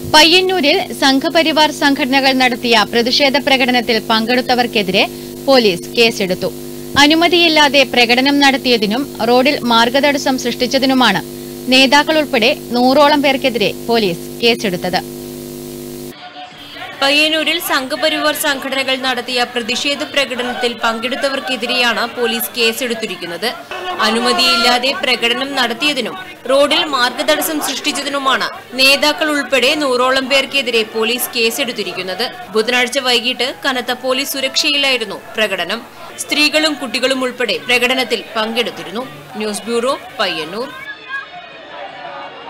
പയ്യന്നൂരിൽ സംഘപരിവാർ സംഘടനകൾ നടത്തിയ പ്രതിഷേധ പ്രകടനത്തിൽ പങ്കെടുത്തവർക്കെതിരെ പോലീസ് കേസെടുത്തു അനുമതിയില്ലാതെ പ്രകടനം നടത്തിയതിനും റോഡിൽ മാർഗതടസ്സം സൃഷ്ടിച്ചതിനുമാണ് നേതാക്കൾ ഉൾപ്പെടെ നൂറോളം പേർക്കെതിരെ പോലീസ് കേസെടുത്തത് പയ്യന്നൂരിൽ സംഘപരിവാർ സംഘടനകൾ നടത്തിയ പ്രതിഷേധ പ്രകടനത്തിൽ പങ്കെടുത്തവർക്കെതിരെയാണ് പോലീസ് കേസെടുത്തിരിക്കുന്നത് അനുമതിയില്ലാതെ പ്രകടനം നടത്തിയതിനും റോഡിൽ മാർഗതടസ്സം സൃഷ്ടിച്ചതിനുമാണ് നേതാക്കൾ ഉൾപ്പെടെ നൂറോളം പേർക്കെതിരെ പോലീസ് കേസെടുത്തിരിക്കുന്നത് ബുധനാഴ്ച വൈകിട്ട് കനത്ത പോലീസ് സുരക്ഷയിലായിരുന്നു പ്രകടനം സ്ത്രീകളും കുട്ടികളും ഉൾപ്പെടെ പ്രകടനത്തിൽ പങ്കെടുത്തിരുന്നു ന്യൂസ് ബ്യൂറോ പയ്യന്നൂർ